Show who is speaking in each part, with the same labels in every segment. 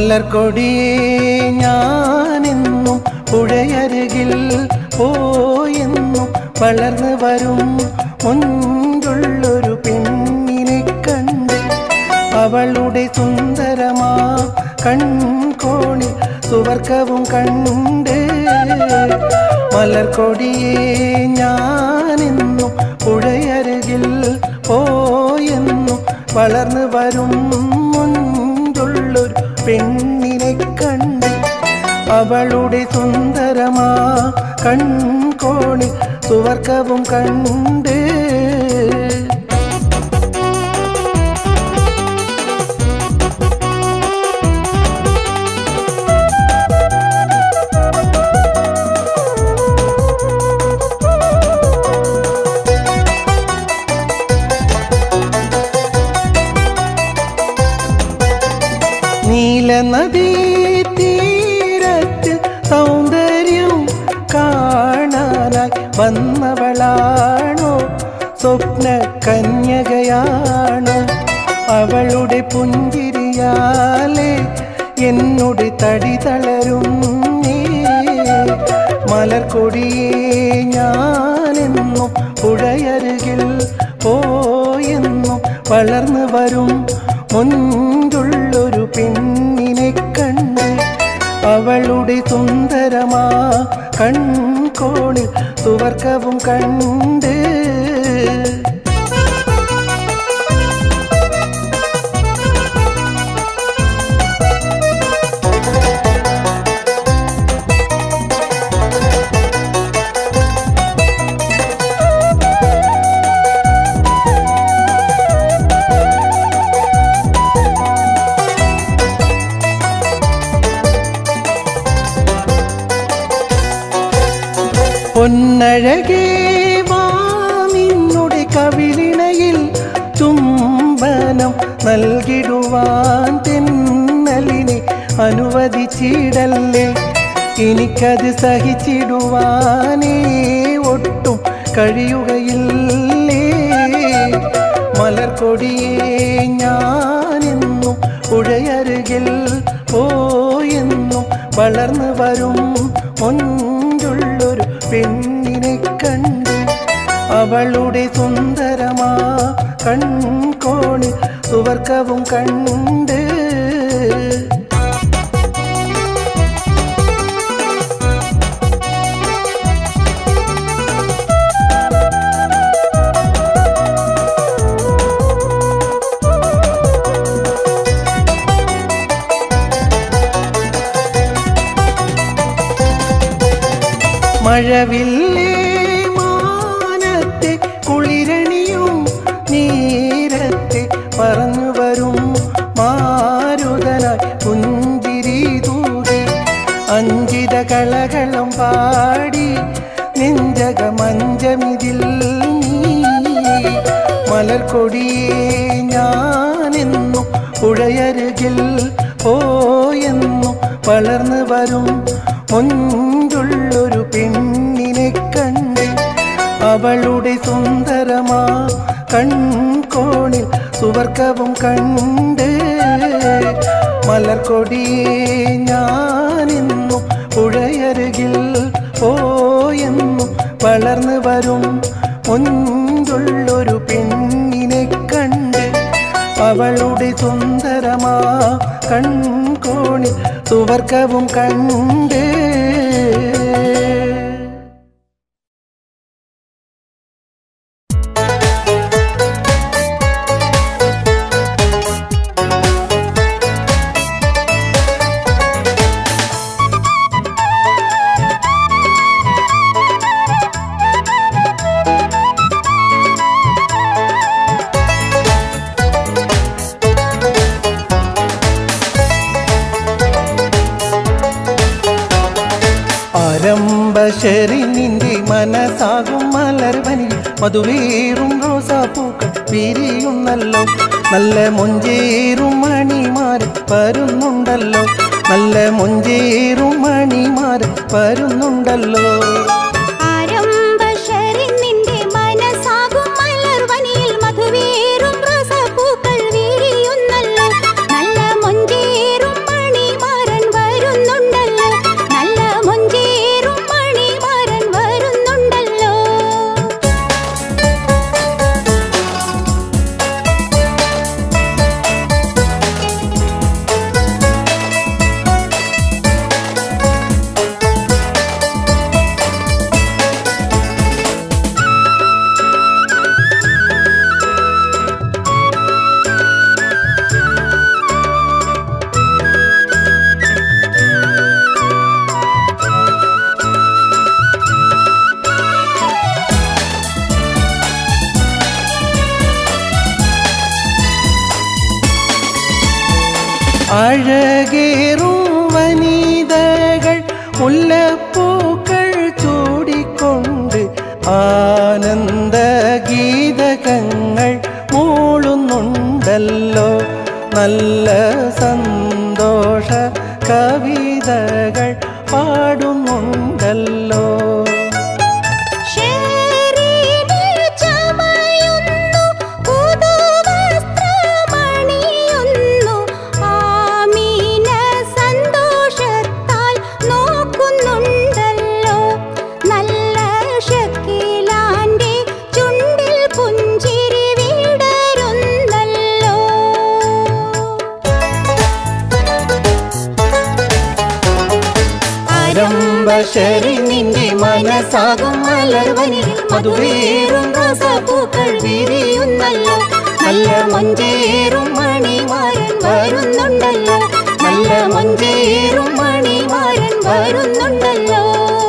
Speaker 1: മലർക്കൊടിയേ ഞാനെന്നും പുഴയരുകിൽ പോയെന്നും വളർന്നു വരും മുൻപുള്ളൊരു പെണ്ണിനെ കണ്ട് അവളുടെ സുന്ദരമാ കൺകോണിൽ സുവർക്കവും കണ്ട് മലർക്കൊടിയേ ഞാനെന്നും പുഴയരുകിൽ പോയെന്നും വളർന്നു വരും മുൻപുള്ളൊരു പെണ്ണിനെ കണ്ട് അവളുടെ സുന്ദരമാ കൺകോണിൽ സുവർക്കവും കണ്ട് നീലനദീ തീരത്ത് സൗന്ദര്യം കാണാനായി വന്നവളാണോ സ്വപ്ന കന്യകയാണോ അവളുടെ പുഞ്ചിരിയാലെ എന്നോട് തടി തളരും നീ മലർക്കൊടിയേ ഞാനെന്നും പുഴയരുകിൽ പോയെന്നും വളർന്നു വരും മുൻപുള്ളൊരു പെണ്ണിനെ കണ്ട് അവളുടെ സുന്ദരമാ കൺകോണിൽ സുവർക്കവും കണ്ട് പൊന്നഴകേ വാ നിന്നുടെ കവിളിണയിൽ ചുംബനം നൽകിടുവാൻ തെന്നലിനെ അനുവദിച്ചിടല്ലേ എനിക്കത് സഹിച്ചിടുവാനേ ഒട്ടും കഴിയുകയില്ലേ മലർക്കൊടിയേ ഞാനെന്നും പുഴയരുകിൽ പോയെന്നും വളർന്നു വരും മുൻപുള്ളൊരു പെണ്ണിനെ കണ്ട് അവളുടെ സുന്ദരമാ കൺകോണിൽ സുവർക്കവും കണ്ട് മഴവില്ലേ മാനത്തെ കുളിരണിയും നീരത്തെ പറന്നു വരും മാരുതനായി പുഞ്ചിരി തൂകി അഞ്ചിത കളകളം പാടി നെഞ്ചക മഞ്ചമിതിൽ നീ മലർക്കൊടിയേ ഞാനെന്നും പുഴയരുകിൽ പോയെന്നും വളർന്നു വരും മുൻപുള്ളൊരു പെണ്ണിനെ കണ്ട് അവളുടെ സുന്ദരമാ കൺകോണിൽ സുവർക്കവും കണ്ട് മലർക്കൊടിയേ ഞാനെന്നും പുഴയരുകിൽ പോയെന്നും വളർന്നു വരും മുൻപുള്ളൊരു പെണ്ണിനെ കണ്ട് അവളുടെ സുന്ദരമാ കൺകോണിൽ സുവർക്കവും കണ്ട് ആരംഭശരിനിന്റെ മനസ്സാകും മലർവനിൽ മധുവേറും റോസാപ്പൂക്കൾ വിരിയുന്നല്ലോ നല്ല മൊഞ്ചേറും മണിമാർ വരുന്നുണ്ടല്ലോ നല്ല മൊഞ്ചേറും മണിമാർ വരുന്നുണ്ടല്ലോ
Speaker 2: ആരംഭശരിൻ നിന്റെ മനസ്സാകും മലർവനിയിൽ മധുവേറും റോസാപ്പൂക്കൾ വിരിയുന്നല്ലോ. നല്ല മൊഞ്ചേറും മണിമാർ
Speaker 1: അഴകേറും വനിതകൾ മുല്ലപ്പൂക്കൾ ചൂടിക്കൊണ്ട് ആനന്ദ ഗീതകങ്ങൾ മൂളുന്നുണ്ടല്ലോ നല്ല സന്തോഷ കവിതകൾ പാടുന്നുണ്ടല്ലോ
Speaker 2: ശരീരിൽ ചമയുന്നു പുതുവസ്ത്രമണിയുന്നു ആമീന സന്തോഷത്താൽ നോക്കുന്നുണ്ടല്ലോ നല്ല ഷക്കീലാന്റെ ചുണ്ടിൽ പുഞ്ചിരി വിടരുന്നല്ലോ
Speaker 1: ആരംഭശരി നിന്റെ മനസ്സാകും മലർവനിൽ മധുവേറും റോസാപ്പൂക്കൾ വിരിയുന്നല്ലോ
Speaker 2: നല്ല മൊഞ്ചേറും മണിമാരൻ വരുന്നുണ്ടല്ലോ നല്ല മൊഞ്ചേറും മണിമാരൻ വരുന്നുണ്ടല്ലോ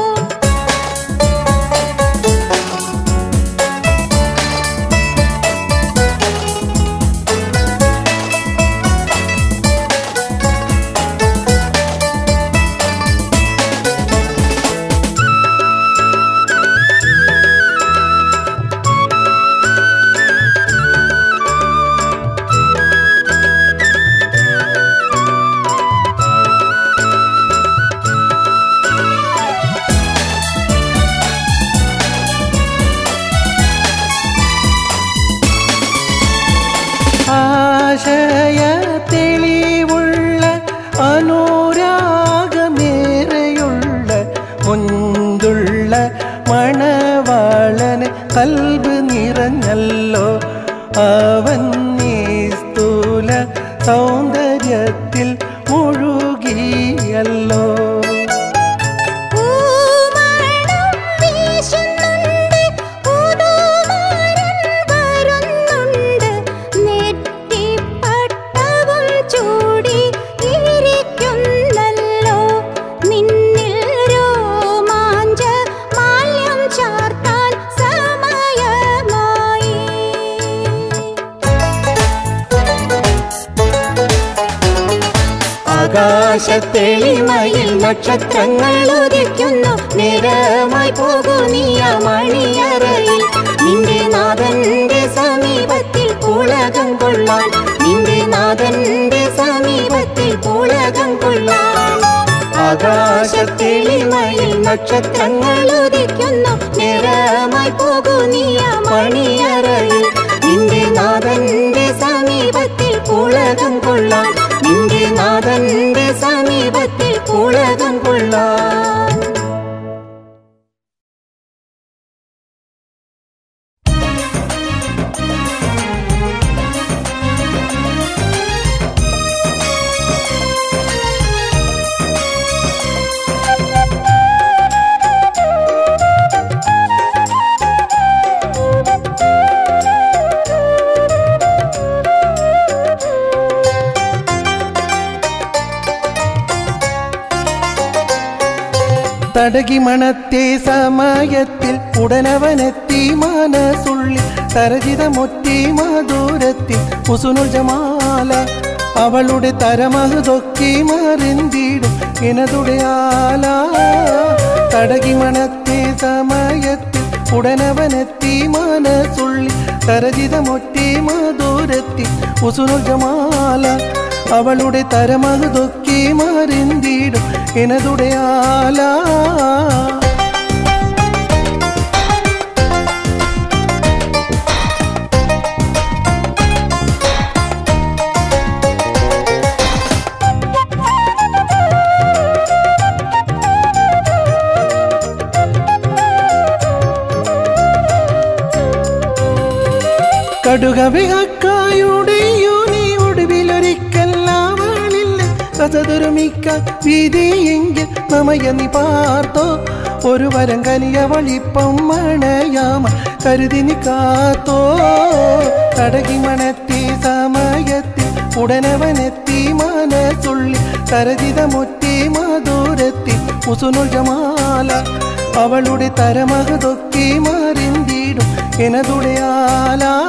Speaker 1: ആശയ തെളിവുള്ള അനുരാഗമേറെയുള്ള മുന്തുള്ള മണവാളന് കൽബ് നിറഞ്ഞല്ലോ അവൻ നിസ്തുല സൗന്ദര്യത്തിൽ മുഴുകിയല്ലോ
Speaker 2: പൂമണം വീശുന്നുണ്ട് പുതുമാരൻ വരുന്നുണ്ട് നെറ്റിപ്പട്ടവും ചൂടി ഇരിക്കുന്നല്ലോ നിന്നിൽ രോമാഞ്ച മാല്യം ചാർത്താൻ സമയമായി
Speaker 1: ആകാശത്തെളിമയിൽ നക്ഷത്രങ്ങൾ
Speaker 2: ഉദിക്കുന്നു നേരമായി പോകൂ നീയ മണിയറയിൽ നിന്റെ നാഥന്റെ സമീപത്തിൽ പുളകം കൊള്ളാൻ നിന്റെ നാഥന്റെ സമീപത്തിൽ പുളകം കൊള്ളാൻ
Speaker 1: ആകാശത്തെളിമയിൽ നക്ഷത്രങ്ങൾ
Speaker 2: ഉദിക്കുന്നു നേരമായി പോകൂ നീയ മണിയറയിൽ നിന്റെ നാഥന്റെ സമീപത്തിൽ പുളകം കൊള്ളാൻ നിന്റെ നാഥന്റെ സമീപത്തിൽ പുളകം കൊള്ളാൻ
Speaker 1: തടകി മണത്തെ സമയത്തിൽ ഉടനവനെത്തി മനസുള്ളി തരജിതമൊറ്റി മധുരത്തിൽ കുസുനുൽ ജമാല അവളുടെ തരമഹതൊക്കി മറിന്തിടും ഇനതുടെ ആല തടകി മണത്തെ സമയത്തിൽ ഉടനവനെത്തി മനസുള്ളി തരജിതമൊറ്റി മധുരത്തിൽ കുസുനുൽ ജമാല അവളുടെ തരമഹതൊക്കി മറിന്തിടും ഇനതുടെ ആല കടുകവിഹക്കായുടെ യോനി ഒടുവിലൊരിക്കല്ലാവളില്ല കഥതുരുമിക്കാൻ വിധിയെങ്കിൽ നമയ നീ പാർത്തോ ഒരു വരം കനിയ വളിപ്പം മണയാമ കരുതി നീ കാത്തോ തടകി മണത്തി സമയത്തിൽ ഉടനവനെത്തി മനസുള്ളി കരജിതമൊറ്റി മധുരത്തി ഉസുനുൽ ജമാല അവളുടെ തരമഹതൊക്കി മറിന്തിടും എനതുടെ ആലാ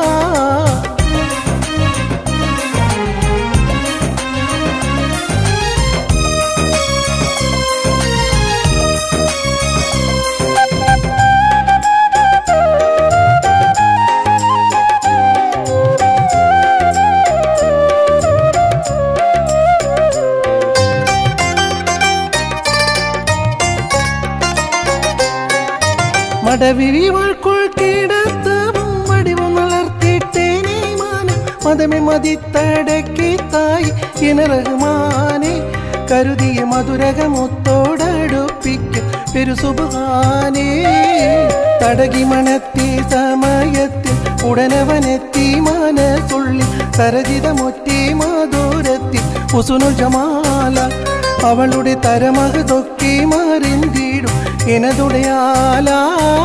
Speaker 1: മടവിരിവൾക്കുൾ കിടത്തവും വടിവും വളർത്തിട്ടേനെ മാനം മതമെ മതിത്തടക്കി തായി ഇനറഹ്മാനെ കരുതിയ മധുരകമൊത്തോടടുപ്പിക്കും പെരുസുബാനേ തടകി മണത്തി സമയത്തിൽ ഉടനവനെത്തി മനസുള്ളി സരജിതമൊറ്റി മാധുരത്തി ഉസുനു ജമാല അവളുടെ തരമകതൊക്കെ മാറിന്തിടും എനതുടയാലാ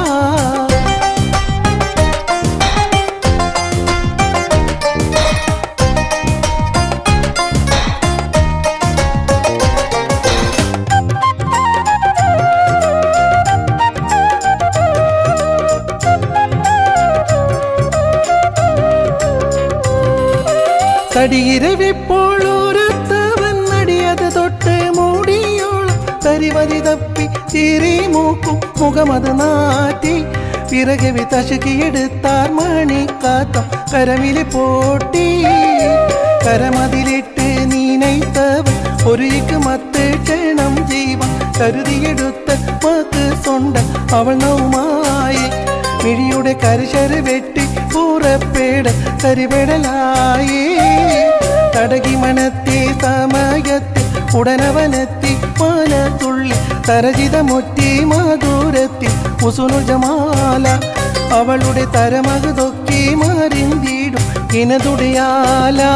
Speaker 1: തടിയിരവിപ്പോഴോരത്തവൻ നടിയത് തൊട്ട് മൂടിയോളം തരിവതി തപ്പി ചിരി മൂക്കും മുഖമത് നാറ്റി പിറകെ തശുക്കിയെടുത്താർ മണിക്കാത്തം കരമില് പോട്ടി കരമതിലിട്ട് നീനൈത്തവൻ ഒരു മത്ത് ക്ഷണം ജീവൻ കരുതിയെടുത്ത മക്ക് സ്വണ്ട അവൾ നൗമായി മിഴിയുടെ കരിശര് വെട്ടി പൂറപ്പേട കരിപെടലായി തടകി മണത്തി സമയത്തിൽ ഉടനവനെത്തി മനത്തുള്ളി തരജിതമൊറ്റി മാധുരത്തിൽ ഉസുനു ജമാല അവളുടെ തരമകതൊക്കെ മറിന്തിടും ഇനതുടയാലാ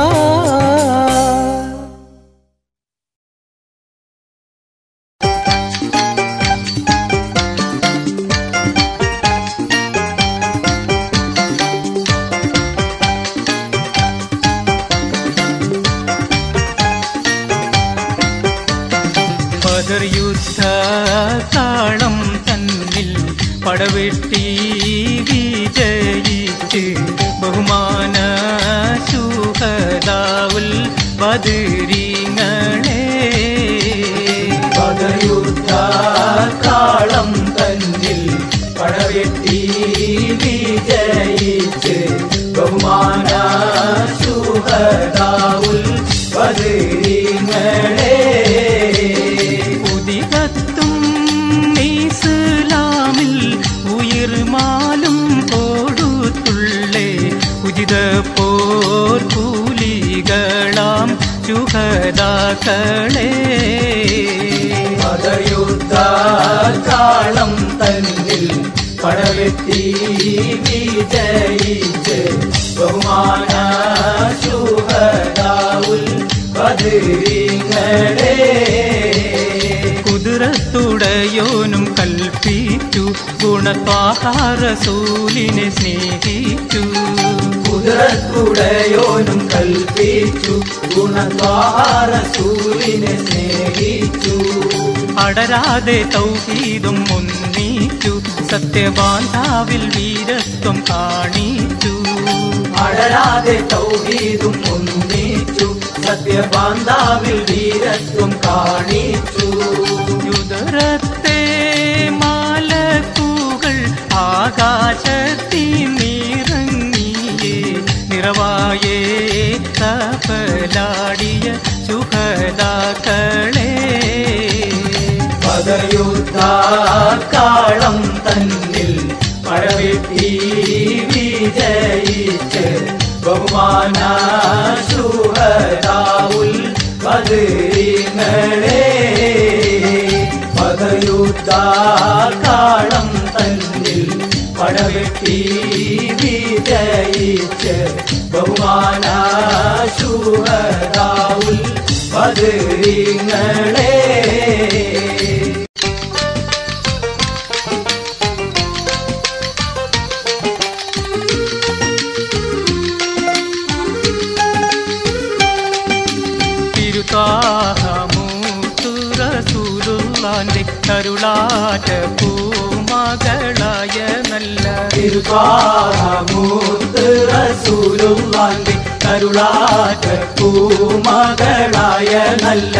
Speaker 3: പതർ യുദ്ധ താളം തന്നിൽ പടവെട്ടി വിജയിച്ച് ബഹുമാന ശുഹദാവുൽ ബദരീങ്ങളെ
Speaker 4: പദയുദ്ധ കാളം തന്നിൽ പടവെട്ടി വിജയിച്ച് ബഹുമാന സുഹദാവുൽ ബദരീങ്ങളെ
Speaker 3: ഉദികത്തും ഇസ്ലാമിൽ ഉയർമാലും കൊടുത്തുള്ളേ ഉചിത പോർ കൂലികളാം ചുഹദാക്കളെ
Speaker 4: പദയുദ്ധ കാളം തന്നിൽ പടവെട്ടി വിജയിച്ച് ബഹുമാന സുഹദാവുൽ ബദരീങ്ങളെ
Speaker 3: കുതിരത്തുടയോനും കൽപ്പിച്ചു ഗുണത്വാഹാരസൂലിനെ സ്നേഹിച്ചു
Speaker 4: കുതിരത്തുടയോനും കൽപ്പിച്ചു ഗുണദ്വാര സൂര്യനെ സ്നേഹിച്ചു
Speaker 3: അടരാതെ തൗഹീദും ഒന്നിച്ചു സത്യബാന്ധാവിൽ വീരത്വം കാണിച്ചു
Speaker 4: അടരാതെ തൗഹീദും ഒന്നിച്ചു സത്യബാന്ധാവിൽ വീരത്വം കാണിച്ചു
Speaker 3: യുദരത്തെ മാലക്കൂകൾ ആകാശത്തിൽ നിറങ്ങിയേ നിറവായേ കപലാടിയ സുഖദാക്കളെ
Speaker 4: പദയുദ്ധ കാളം തന്നിൽ പഴവെട്ടി വിജയിച്ച് ബഹുമാന സുഹദാവുൽ ബദരീങ്ങളെ പദയുദ്ധ കാളം തന്നിൽ പടവെട്ടി വിജയിച്ച് ബഹുമാന സുഹദാവുൽ ബദരീങ്ങളെ
Speaker 3: തിരുത്താഹമൂത്തുറസൂലുള്ളാന്റെ കരുളാറ്റ പൂമകളായ നല്ല
Speaker 4: തിരുവാഹമൂത്ത് റസൂലുള്ളാന്റെ കരുളാറ്റ പൂമകളായ നല്ല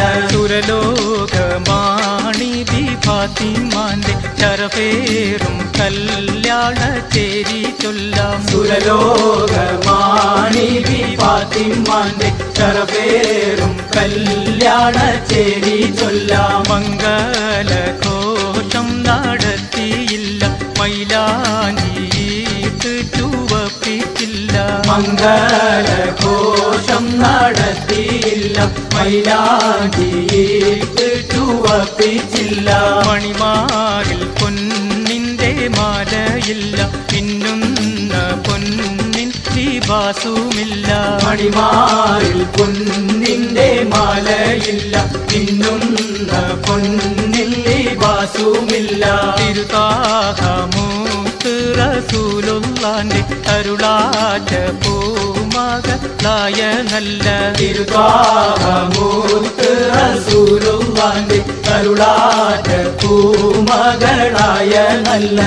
Speaker 3: സുരലോകമാണിതി ഫാത്തിമാന്റെ ചരപേറും കല്യാണ ചേരി ചൊല്ലാം
Speaker 4: സുരലോകമാണി ഫാത്തിമാന്റെ ചരപേറും കല്യാണ ചേരി ചൊല്ലാം
Speaker 3: മംഗളഘോഷം നടത്തിയില്ല മൈലാ
Speaker 4: മംഗളഘോഷം നടത്തിയില്ല മൈലാഞ്ചിയിട്ട് ചുവപ്പിച്ചില്ല
Speaker 3: മണിമാറിൽ പൊന്നിന്റെ മാലയില്ല മിന്നുന്ന പൊന്നിൻ ലിബാസുമില്ല
Speaker 4: മണിമാറിൽ പൊന്നിന്റെ മാലയില്ല മിന്നുന്ന പൊന്നിൽ ലിബാസുമില്ല
Speaker 3: തിരുതാഹമൂത്ത് റസൂലുള്ളാന്റെ അരുളാറ്റ പൂമകളായ നല്ല
Speaker 4: തിരുതാമൂത്ത് റസൂലുള്ളാന്റെ കരുളാറ്റ പൂമകളായ നല്ല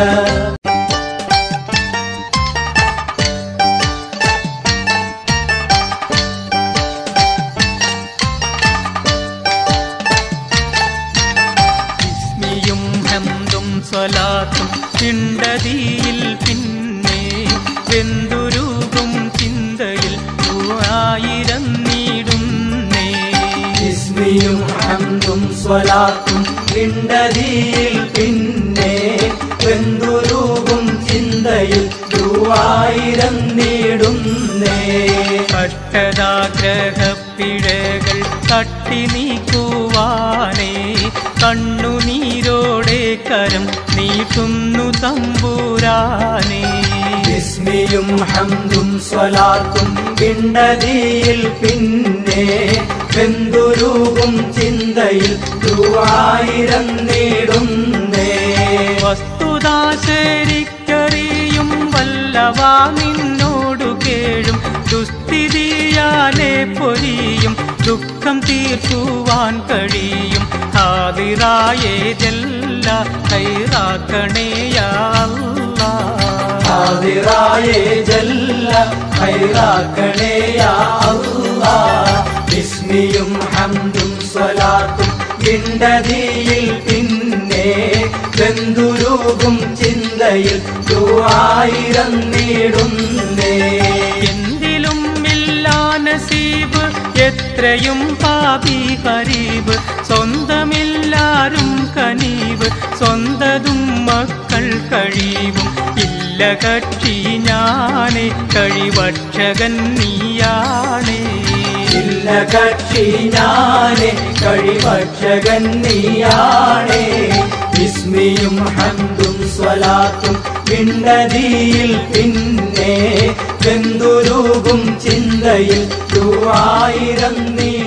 Speaker 3: ഇസ്മിയും ഹന്തും സ്വലാത്തും ചിണ്ടതിയിൽ പിന്നെ വെന്തുരുകും ചിന്തയിൽ ആയിരം നീടുന്നേ
Speaker 4: ഇസ്മിയും ഹംദും സ്വലാത്തും ഇണ്ടതിയിൽ പിന്നെ വെന്തുരുകും ചിന്തയിൽ ദുവായിരം നീടുന്നേ
Speaker 3: കട്ടതാഗ്രഹപ്പിഴകൾ തട്ടി നീക്കുവാനേ കണ്ണുനീരോടെ കരം നീട്ടുന്നു തമ്പൂരാനേ
Speaker 4: ഇസ്മിയും ഹംദും സ്വലാത്തും ഇണ്ടതിയിൽ പിന്നെ വെന്തുരുകും ചിന്തയിൽ ദുവായിരം നീടുന്നേ
Speaker 3: വസ്തുതാശരിക്കറിയും വല്ലവാ നിന്നോടു കേഴും ദുസ്ഥിതിയാലെ പൊരിയും ദുഃഖം തീർക്കുവാൻ കഴിയും ഹാതിറായേതല്ല കൈറാക്കണേയല്ല
Speaker 4: ഹാദിറായേ ജല്ല ഖൈറാക്കണേ യാ അല്ലാ ഇസ്മിയും ഹംദും സ്വലാത്തും ഇണ്ടതിയിൽ പിന്നെ വെന്തുരുകും ചിന്തയിൽ ദുആയിരം നീടുന്നേ
Speaker 3: എന്തിലും ഇല്ലാ നസീബ് എത്രയും പാപി കരീബ് സ്വന്തമില്ലാരും കനീവ് സ്വന്തതും മക്കൾ കഴിവും ഇല്ല കക്ഷി ഞാനേ കഴിവക്ഷകൻ നീയാണേ
Speaker 4: ഇല്ല കക്ഷി ഞാനേ കഴിവക്ഷകൻ നീയാണേ വിസ്മിയും ഹന്തും സ്വലാത്തും പിണ്ടതിയിൽ പിന്നെ വെന്തുരുകും ചിന്തയിൽ ദുആയിരം നീ